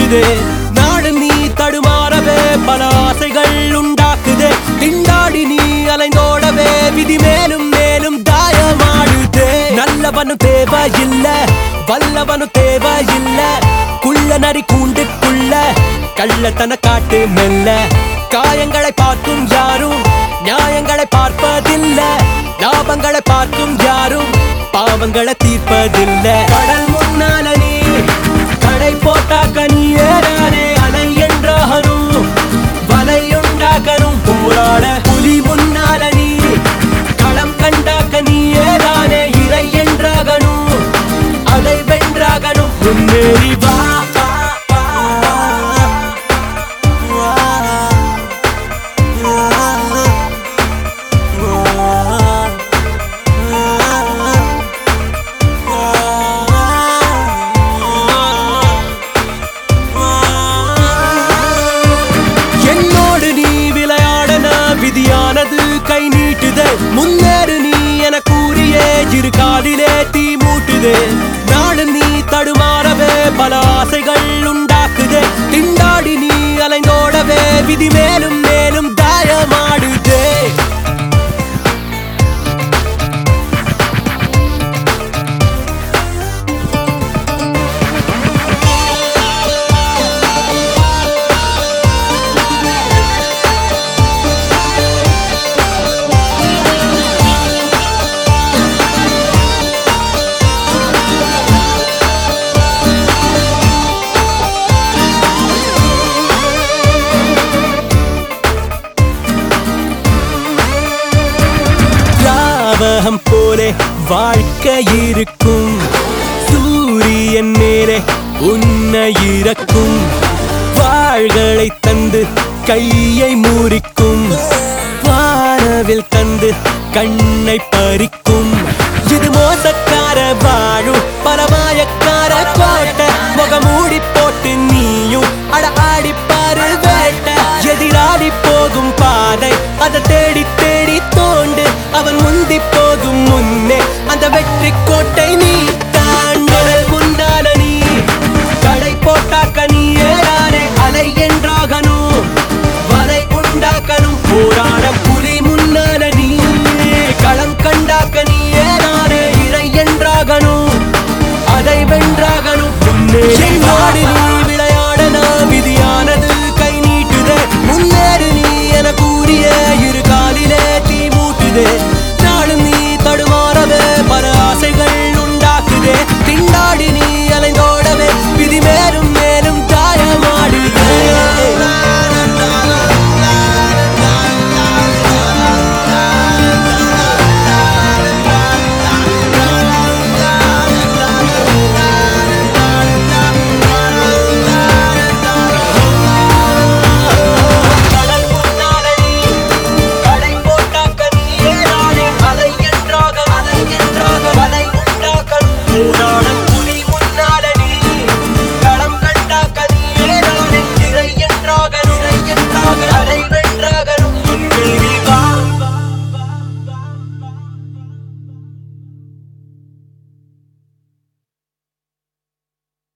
மீட்டுதே நாடு நீ தடுமாறவே பல ஆசைகள் உண்டாக்குதே திண்டாடி நீ அலைந்தோடவே விதி மேலும் மேலும் தாயமாடுதே நல்லவனு தேவையில்ல வல்லவனு தேவையில்ல குள்ள நரி கூண்டுக்குள்ள கள்ளத்தன காட்டு மெல்ல காயங்களை பார்க்கும் யாரும் நியாயங்களை பார்ப்பதில்ல லாபங்களை பார்க்கும் யாரும் பாவங்களை தீர்ப்பதில்ல கடல் முன்னால நீ கடை போட்டாக்க நீ ஏறானே அலை என்றாகணும் வலையுண்டாக்கணும் போராட புலி முன்னால நீ களம் கண்டாக்க நீ ஏறானே இறை என்றாகணும் அதை வென்றாகணும் முன்னேறி வா வா, வா, வா, என்னோடு நீ விளையாடன விதியானது கை நீட்டுதே முன்னேறு நீ என கூறியே இரு காலிலே தீ மூட்டுதே நாடு நீ தடுமாறவே பல ஆசைகள் உண்டாக்குதே திண்டாடி நீ அலைந்தோடவே விதி மேலும் மேலும் தாயமாடுதே லாவகம் போலே வாழ்க்கை இருக்கும் சூரியன் மேலே உன்னை இறக்கும் வாள்களை தந்து கையை முறிக்கும் வானவில் தந்து கண்ணை பறிக்கும் இது மோசக்கார வாழும் பரமாயக்கார கோட்டை முகமூடி போட்டு நீயும் அட ஆடிப்பாரு வேட்டை எதிராடி போகும் பாதை அதை தேடி தேடி தோண்டு அவன் முந்தி போகும் முன்னே அந்த வெற்றி